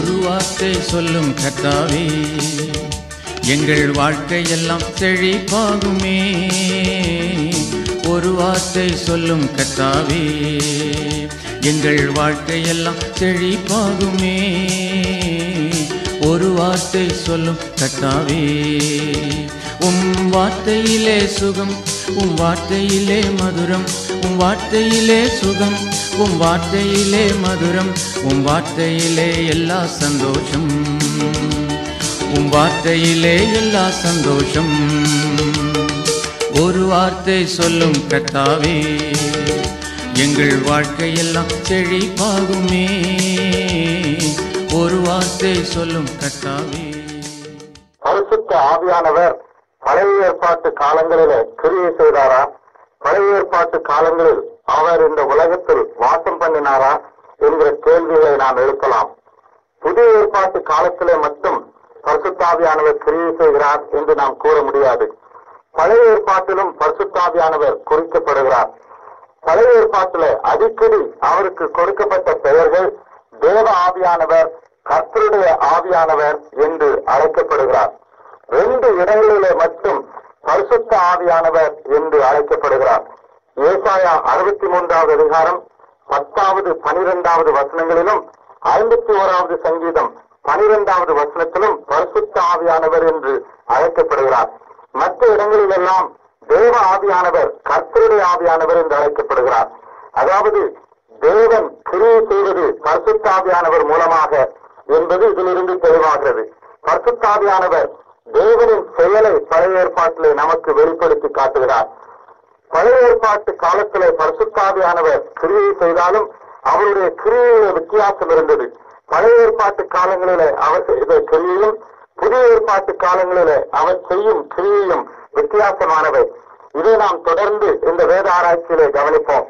ஒரு வார்த்தை சொல்லும் கர்த்தாவே எங்கள் வாழ்க்கையெல்லாம் செழிப்பாகுமே ஒரு வார்த்தை சொல்லும் கர்த்தாவே எங்கள் வாழ்க்கையெல்லாம் செழிப்பாகுமே ஒரு வார்த்தை சொல்லும் கர்த்தாவே உம் வார்த்தையிலே சுகம் உம் வார்த்தையிலே மதுரம் உம் வார்த்தையிலே சுகம் உம் வார்த்தையிலே மதுரம் உம் வார்த்தையிலே எல்லா சந்தோஷம் உம் வார்த்தையிலே எல்லா சந்தோஷம் ஒரு வார்த்தை சொல்லும் கர்த்தாவே எங்கள் வாழ்க்கையெல்லாம் செழிப்பாகுமே ஒரு வார்த்தை சொல்லும் கர்த்தாவே பரிசுத்த ஆவியானவர் பழைய ஏற்பாட்டு காலங்களிலே கிரியை செய்தாரா பழைய ஏற்பாட்டு காலங்களில் அவர் இந்த உலகத்தில் வாசம் பண்ணினாரா என்கிற கேள்விகளை நாம் எழுப்பலாம் புதிய ஏற்பாட்டு காலத்திலே மட்டும் பரிசுத்தாவியானவர் கிரியை செய்கிறார் என்று நாம் கூற முடியாது பழைய ஏற்பாட்டிலும் பரிசுத்தாவியானவர் குறிக்கப்படுகிறார் பழைய ஏற்பாட்டிலே அடிக்கடி அவருக்கு கொடுக்கப்பட்ட பெயர்கள் தேவ ஆவியானவர் கர்த்தருடைய ஆவியானவர் என்று அழைக்கப்படுகிறார் ரெண்டு இடங்களிலே மட்டும் பரிசுத்த ஆவியானவர் என்று அழைக்கப்படுகிறார் ஏசாயா அறுபத்தி மூன்றாவது அதிகாரம் பத்தாவது பனிரெண்டாவது வசனங்களிலும் ஐம்பத்தி ஓராவது சங்கீதம் பனிரெண்டாவது வசனத்திலும் பரிசுத்த ஆவியானவர் என்று அழைக்கப்படுகிறார் மற்ற இடங்களிலெல்லாம் தேவ ஆவியானவர் கர்த்தருடைய ஆவியானவர் என்று அழைக்கப்படுகிறார் அதாவது தேவன் கிரியை செய்வது பரிசுத்தாவியானவர் மூலமாக என்பது இதிலிருந்து தெளிவாகிறது பரிசுத்தாவியானவர் தேவனின் செயலை பழைய ஏற்பாட்டிலே நமக்கு வெளிப்படுத்தி காட்டுகிறார் பழைய ஏற்பாட்டு காலத்திலே பரிசுத்தாவியானவர் கிரியை செய்தாலும் அவருடைய கிரியையில வித்தியாசம் இருந்தது பழைய ஏற்பாட்டு காலங்களிலே அவர் செய்த கிரியையும் புதிய ஏற்பாட்டு காலங்களிலே அவர் செய்யும் கிரியையும் வித்தியாசமானவை இதை நாம் தொடர்ந்து இந்த வேத ஆராய்ச்சியிலே கவனிப்போம்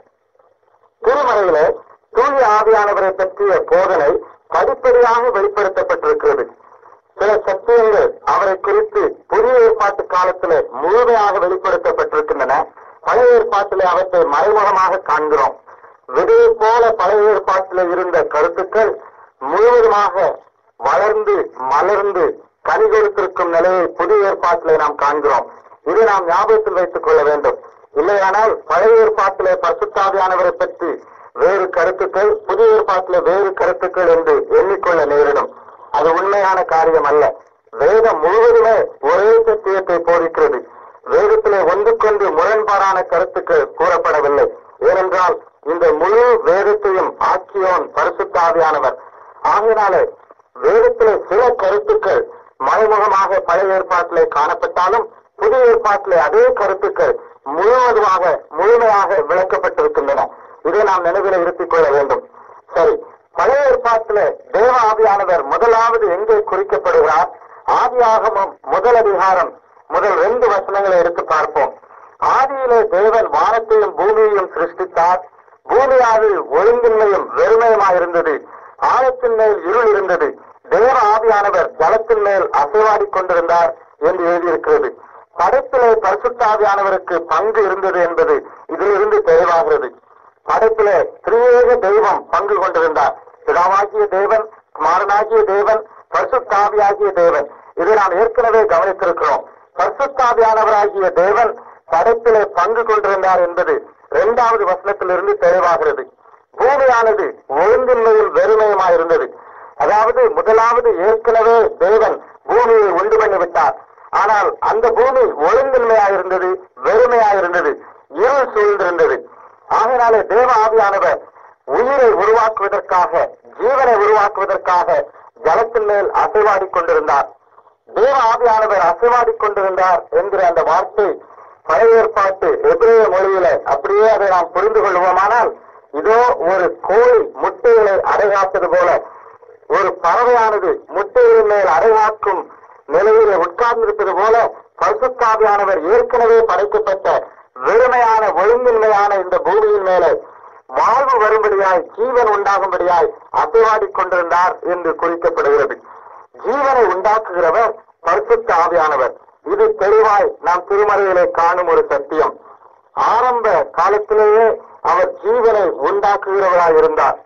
திருமறையிலே தூய ஆவியானவரை பற்றிய போதனை படிப்படியாக வெளிப்படுத்தப்பட்டிருக்கிறது சில சத்தியங்கள் அவரை குறித்து புதிய ஏற்பாட்டு காலத்திலே முழுமையாக வெளிப்படுத்தப்பட்டிருக்கின்றன பழைய ஏற்பாட்டிலே அவற்றை மறைமுகமாக காண்கிறோம் விதையை போல பழைய ஏற்பாட்டிலே இருந்த கருத்துக்கள் முழுவதுமாக வளர்ந்து மலர்ந்து கனி கொடுத்திருக்கும் நிலையை புதிய ஏற்பாட்டிலே நாம் காண்கிறோம் இதை நாம் ஞாபகத்தில் வைத்துக் கொள்ள வேண்டும் இல்லையானால் பழைய ஏற்பாட்டிலே பசுத்தாவியானவரை பற்றி வேறு கருத்துக்கள் புதிய ஏற்பாட்டிலே வேறு கருத்துக்கள் என்று எண்ணிக்கொள்ள நேரிடும் அது உண்மையான காரியம் அல்ல வேதம் முழுவதுமே ஒரே சத்தியத்தை போதிக்கிறது வேதத்திலே ஒன்றுக்கொன்று முரண்பாடான கருத்துக்கள் கூறப்படவில்லை ஏனென்றால் இந்த முழு வேதத்தையும் ஆக்கியோன் பரிசுத்தாவியானவர் ஆகையினாலே வேதத்திலே சில கருத்துக்கள் மறைமுகமாக பழைய ஏற்பாட்டிலே காணப்பட்டாலும் புதிய ஏற்பாட்டிலே அதே கருத்துக்கள் முழுவதுமாக முழுமையாக விளக்கப்பட்டிருக்கின்றன இதை நாம் நினைவில் இருத்திக் கொள்ள வேண்டும் சரி பழைய ஏற்பாட்டிலே தேவ ஆவியானவர் முதலாவது எங்கே குறிக்கப்படுகிறார் ஆதியாகமம் முதல் அதிகாரம் முதல் ரெண்டு வசனங்களை எடுத்து பார்ப்போம் ஆதியிலே தேவன் வானத்தையும் பூமியையும் சிருஷ்டித்தார் பூமியாவில் ஒழுங்கின்மையும் வெறுமையுமாயிருந்தது ஆழத்தின் மேல் இருள் இருந்தது தேவ ஆவியானவர் ஜலத்தின் மேல் அசைவாடிக் கொண்டிருந்தார் என்று எழுதியிருக்கிறது படைப்பிலே பரிசுத்தாவியானவருக்கு பங்கு இருந்தது என்பது இதிலிருந்து தெளிவாகிறது படைப்பிலே திரியேக தெய்வம் பங்கு கொண்டிருந்தார் பிதாவாகிய தேவன் குமாரனாகிய தேவன் பரிசுத்தாவியாகிய தேவன் இதை நாம் ஏற்கனவே கவனித்திருக்கிறோம் பரிசுத்தாவியானவராகிய தேவன் படைப்பிலே பங்கு கொண்டிருந்தார் என்பது இரண்டாவது வசனத்திலிருந்து தெளிவாகிறது பூமியானது ஒழுங்கின்மையில் வெறுமையுமாயிருந்தது அதாவது முதலாவது ஏற்கனவே தேவன் பூமியை உண்டு பண்ணிவிட்டார் ஆனால் அந்த பூமி ஒழுங்கின்மையாயிருந்தது வெறுமையாயிருந்தது இருள் சூழ்ந்திருந்தது ஆகையினாலே தேவ ஆவியானவர் உயிரை உருவாக்குவதற்காக ஜீவனை உருவாக்குவதற்காக ஜலத்தின் மேல் அசைவாடிக் கொண்டிருந்தார் தேவ ஆவியானவர் அசைவாடிக் கொண்டிருந்தார் என்கிற அந்த வார்த்தை பழைய ஏற்பாட்டு எபிரேய மொழியில அப்படியே அதை நாம் புரிந்து கொள்வோமானால் இதோ ஒரு கோழி முட்டைகளை அடைகாத்தது போல ஒரு பறவையானது முட்டைகளின் மேல் அடைகாக்கும் நிலையிலே உட்கார்ந்திருப்பது போல பரிசுத்தாவியானவர் ஏற்கனவே படைக்கப்பட்ட வெறுமையான ஒழுங்கின்மையான இந்த பூமியின் மேலே வாழ்வு வரும்படியாய் ஜீவன் உண்டாகும்படியாய் அசைவாடிக் கொண்டிருந்தார் என்று குறிக்கப்படுகிறது ஜீவனை உண்டாக்குகிறவர் பரிசுத்த ஆவியானவர் இது தெளிவாய் நாம் திருமறையிலே காணும் ஒரு சத்தியம் ஆரம்ப காலத்திலேயே அவர் ஜீவனை உண்டாக்குகிறவராய் இருந்தார்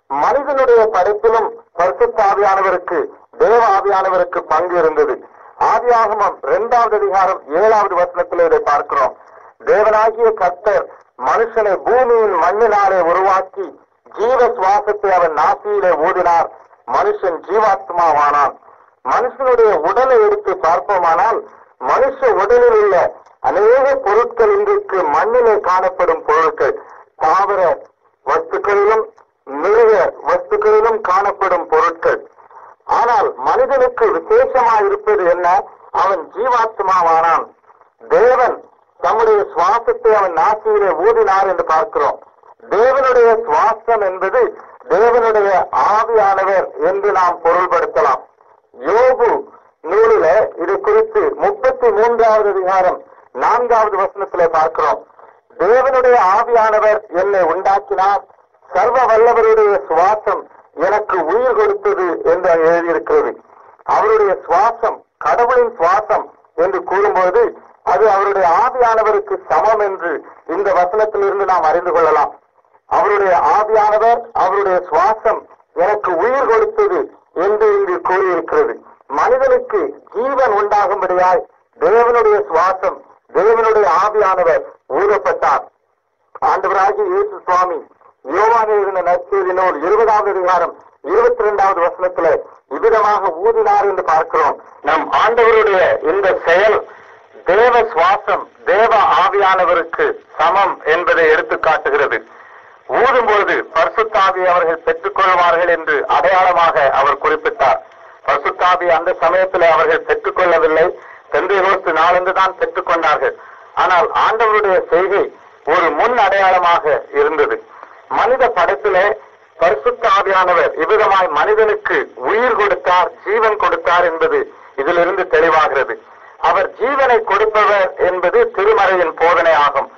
மனிதனுடைய படைப்பிலும் பரிசுத்த ஆவியானவருக்கு தேவ ஆவியானவருக்கு பங்கு இருந்தது ஆதியாகமம் இரண்டாவது அதிகாரம் ஏழாவது வசனத்தில் இதை பார்க்கிறோம் தேவனாகிய கர்த்தர் மனுஷனை பூமியின் மண்ணினாலே உருவாக்கி ஜீவ சுவாசத்தை அவன் நாசியிலே ஊதினார் மனுஷன் ஜீவாத்மாவானான் மனுஷனுடைய உடலை எடுத்து பார்ப்போமானால் மனுஷ உடலில் உள்ள அநேக பொருட்கள் இன்றைக்கு மண்ணிலே காணப்படும் பொருட்கள் தாவர வஸ்துக்களிலும் மிருக வஸ்துக்களிலும் காணப்படும் பொருட்கள் ஆனால் மனிதனுக்கு விசேஷமாக இருப்பது என்ன அவன் ஜீவாத்மாவானான் தேவன் தம்முடைய சுவாசத்தை அவன் நாசியிலே ஊதினார் என்று பார்க்கிறோம் தேவனுடைய சுவாசம் என்பது தேவனுடைய ஆவியானவர் என்று நாம் பொருள்படுத்தலாம் யோபு நூலில இது குறித்து முப்பத்தி மூன்றாவது அதிகாரம் நான்காவது வசனத்திலே பார்க்கிறோம் தேவனுடைய ஆவியானவர் என்னை உண்டாக்கினார் சர்வ வல்லவருடைய சுவாசம் எனக்கு உயிர் கொடுத்தது என்று அங்கே எழுதியிருக்கிறது அவருடைய சுவாசம் கடவுளின் சுவாசம் என்று கூறும்போது அது அவருடைய ஆவியானவருக்கு சமம் என்று இந்த வசனத்திலிருந்து நாம் அறிந்து கொள்ளலாம் அவருடைய ஆவியானவர் அவருடைய சுவாசம் எனக்கு உயிர் கொடுத்தது என்று இங்கு கூறியிருக்கிறது மனிதனுக்கு ஜீவன் உண்டாகும்படியாய் தேவனுடைய சுவாசம் தேவனுடைய ஆவியானவர் ஊதப்பட்டார் ஆண்டவராகிய இயேசு சுவாமி யோவான் எழுதின நற்செய்தி நூல் இருபதாவது அதிகாரம் இருபத்தி இரண்டாவது வசனத்துல இவ்விதமாக ஊதினார் என்று பார்க்கிறோம் நம் ஆண்டவருடைய இந்த செயல் தேவ சுவாசம் தேவ ஆவியானவருக்கு சமம் என்பதை எடுத்து காட்டுகிறது ஊதும்பொழுது பரிசுத்தாவி அவர்கள் பெற்றுக் கொள்வார்கள் என்று அடையாளமாக அவர் குறிப்பிட்டார் பரிசுத்தாவி அந்த சமயத்தில் அவர்கள் பெற்றுக் கொள்ளவில்லை தென்றையோஸ்து நாளன்று தான் பெற்றுக் கொண்டார்கள் ஆனால் ஆண்டவருடைய செய்கை ஒரு முன் அடையாளமாக இருந்தது மனித படைப்பிலே பரிசுத்த ஆவியானவர் இவ்விதமாய் மனிதனுக்கு உயிர் கொடுத்தார் ஜீவன் கொடுத்தார் என்பது இதிலிருந்து தெளிவாகிறது அவர் ஜீவனை கொடுப்பவர் என்பது திருமறையின் போதனை ஆகும்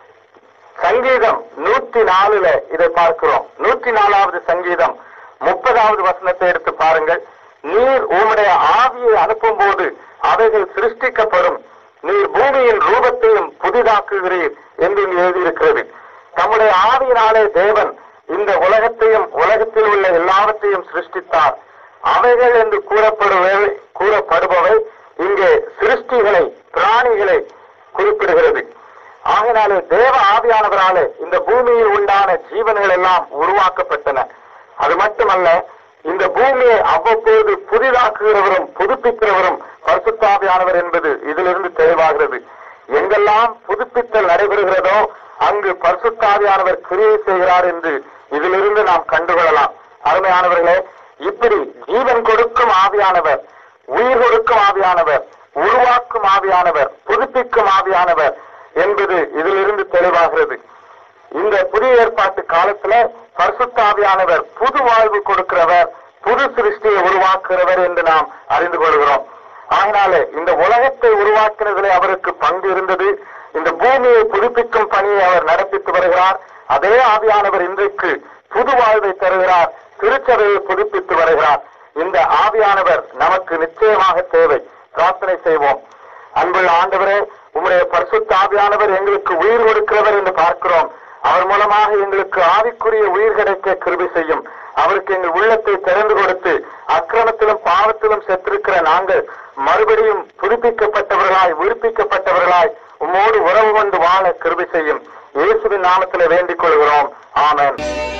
சங்கீதம் நூற்றி நாலுல இதை பார்க்கிறோம் நூற்றி நாலாவது சங்கீதம் முப்பதாவது வசனத்தை எடுத்து பாருங்கள் நீர் உம்முடைய ஆவியை அனுப்பும் போது அவைகள் சிருஷ்டிக்கப்படும் நீர் பூமியின் ரூபத்தையும் புதிதாக்குகிறீர் என்று இங்கு எழுதியிருக்கிறது தம்முடைய ஆவியினாலே தேவன் இந்த உலகத்தையும் உலகத்தில் உள்ள எல்லாவற்றையும் சிருஷ்டித்தார் அவைகள் என்று கூறப்படுபவை கூறப்படுபவை இங்கே சிருஷ்டிகளை பிராணிகளை குறிப்பிடுகிறது ஆகினாலே தேவ ஆவியானவராலே இந்த பூமியில் உண்டான ஜீவன்கள் எல்லாம் உருவாக்கப்பட்டன அது மட்டுமல்ல இந்த பூமியை அவ்வப்போது புதிதாக்குகிறவரும் புதுப்பிக்கிறவரும் பரிசுத்தாவியானவர் என்பது இதிலிருந்து தெளிவாகிறது எங்கெல்லாம் புதுப்பித்தல் நடைபெறுகிறதோ அங்கு பரிசுத்தாவியானவர் கிரியை செய்கிறார் என்று இதிலிருந்து நாம் கண்டுகொள்ளலாம் அருமையானவர்களே இப்படி ஜீவன் கொடுக்கும் ஆவியானவர் உயிர் கொடுக்கும் ஆவியானவர் உருவாக்கும் ஆவியானவர் புதுப்பிக்கும் ஆவியானவர் என்பது இதிலிருந்து தெளிவாகிறது இந்த புதிய ஏற்பாட்டு காலத்துல பரிசுத்தாவியானவர் புது வாழ்வு கொடுக்கிறவர் புது சிருஷ்டியை உருவாக்குகிறவர் என்று நாம் அறிந்து கொள்கிறோம் ஆகினாலே இந்த உலகத்தை உருவாக்கினதிலே அவருக்கு பங்கு இருந்தது இந்த பூமியை புதுப்பிக்கும் பணியை அவர் நடப்பித்து வருகிறார் அதே ஆவியானவர் இன்றைக்கு புது வாழ்வை தருகிறார் திருச்சபையை புதுப்பித்து வருகிறார் இந்த ஆவியானவர் நமக்கு நிச்சயமாக தேவை பிரார்த்தனை செய்வோம் அன்புள்ள ஆண்டவரே உம்முடைய பரிசுத்த ஆவியானவர் எங்களுக்கு உயிர் கொடுக்கிறவர் என்று பார்க்கிறோம் அவர் மூலமாக எங்களுக்கு ஆவிக்குரிய உயிர் கிடைக்க கிருபை செய்யும் அவருக்கு எங்கள் உள்ளத்தை திறந்து கொடுத்து அக்கிரமத்திலும் பாவத்திலும் செத்திருக்கிற நாங்கள் மறுபடியும் புதுப்பிக்கப்பட்டவர்களாய் உயிர்ப்பிக்கப்பட்டவர்களாய் உம்மோடு உறவு கொண்டு வாழ கிருபை செய்யும் இயேசுவின் நாமத்திலே வேண்டிக் கொள்கிறோம் ஆமென்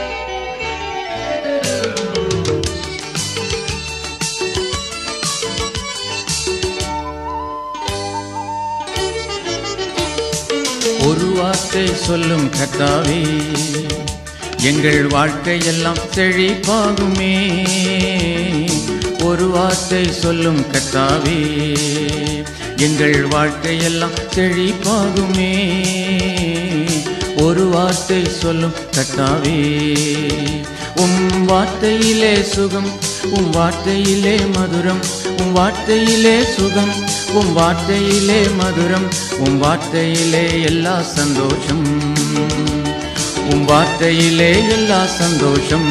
ஒரு வார்த்தை சொல்லும் கர்த்தாவே எங்கள் வாழ்க்கையெல்லாம் செழிப்பாகுமே ஒரு வார்த்தை சொல்லும் கர்த்தாவே எங்கள் வாழ்க்கையெல்லாம் செழிப்பாகுமே ஒரு வார்த்தை சொல்லும் கர்த்தாவே உம் வார்த்தையிலே சுகம் உம் வார்த்தையிலே மதுரம் உம் வார்த்தையிலே சுகம் உம் வார்த்தையிலே மதுரம் உம் வார்த்தையிலே எல்லா சந்தோஷம் உம் வார்த்தையிலே எல்லா சந்தோஷம்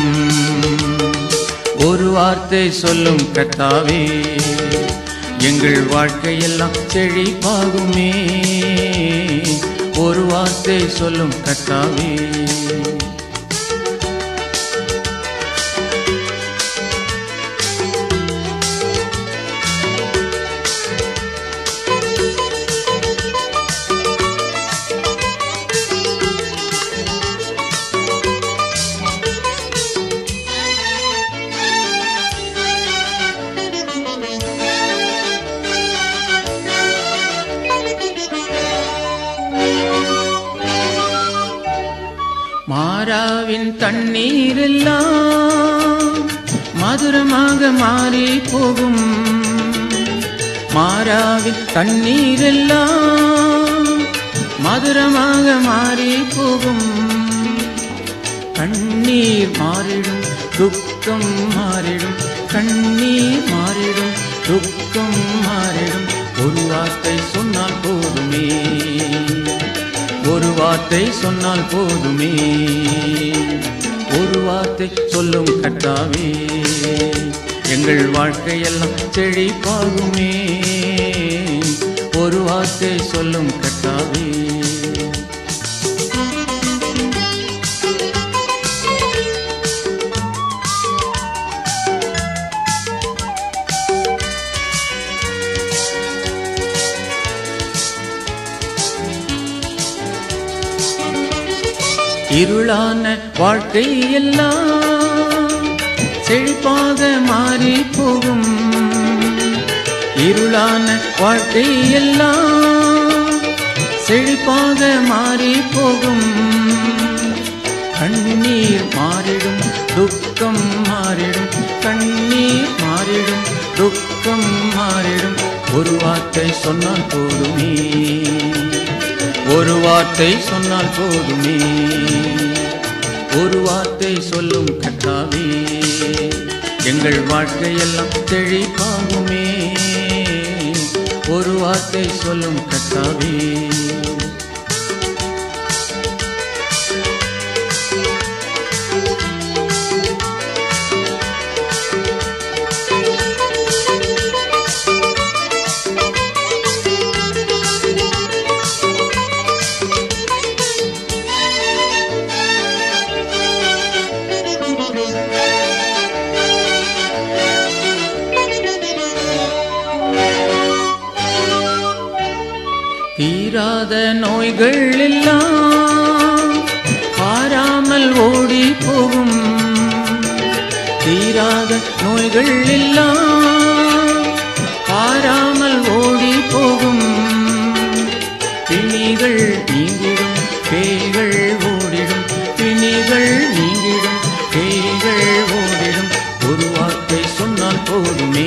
ஒரு வார்த்தை சொல்லும் கர்த்தாவே எங்கள் வாழ்க்கையெல்லாம் செழிப்பாகுமே ஒரு வார்த்தை சொல்லும் கர்த்தாவே மாறாவின் தண்ணீரெல்லாம் மதுரமாக மாறி போகும் மாறாவின் தண்ணீரெல்லாம் மதுரமாக மாறி போகும் கண்ணீர் மாறிடும் துக்கம் மாறிடும் கண்ணீர் மாறிடும் துக்கம் மாறிடும் ஒரு வார்த்தை சொன்னால் போதுமே ஒரு வார்த்தை சொன்னால் போதுமே ஒரு வார்த்தை சொல்லும் கட்டாவே எங்கள் வாழ்க்கையெல்லாம் செழிப்பாகுமே ஒரு வார்த்தை சொல்லும் கட்டாவே இருளான வாழ்க்கை எல்லாம் செழிப்பாக மாறி போகும் இருளான வாழ்க்கை எல்லாம் செழிப்பாக மாறி போகும் கண்ணீர் மாறிடும் துக்கம் மாறிடும் கண்ணீர் மாறிடும் துக்கம் மாறிடும் ஒரு வார்த்தை சொன்னால் போதுமே ஒரு வார்த்தை சொன்னால் போதுமே ஒரு வார்த்தை சொல்லும் கட்டாவே எங்கள் வாழ்க்கையெல்லாம் செழிப்பாகுமே ஒரு வார்த்தை சொல்லும் கட்டாவே தீராத நோய்கள் எல்லாம் பாராமல் ஓடி போகும் தீராத நோய்கள் எல்லாம் பாராமல் ஓடி போகும் பிணிகள் நீங்கிடும் பேய்கள் ஓடிடும் பிணிகள் நீங்கிடும் பேய்கள் ஓடிடும் ஒரு வார்த்தை சொன்னால் போதுமே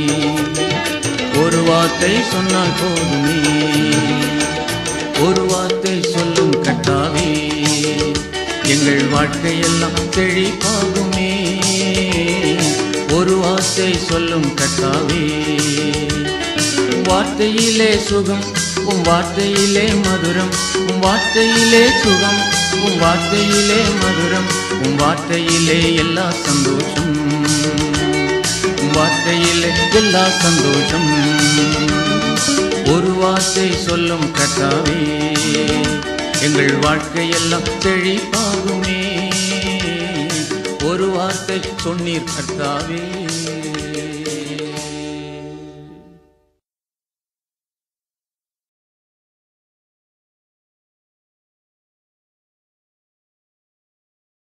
ஒரு வார்த்தை சொன்னால் போதுமே ஒரு வார்த்தை சொல்லும் கட்டாவே எங்கள் வாழ்க்கையெல்லாம் செழிப்பாகுமே ஒரு வார்த்தை சொல்லும் கட்டாவே உம் வார்த்தையிலே சுகம் உம் வார்த்தையிலே மதுரம் உம் வார்த்தையிலே சுகம் உம் வார்த்தையிலே மதுரம் உம் வார்த்தையிலே எல்லா சந்தோஷம் உம் வார்த்தையிலே எல்லா சந்தோஷம் ஒரு வார்த்தை சொல்லும் கட்டாவே எங்கள் வாழ்க்கையெல்லாம் செழிப்பாகுமே ஒரு வார்த்தை சொன்னீர் கர்த்தாவே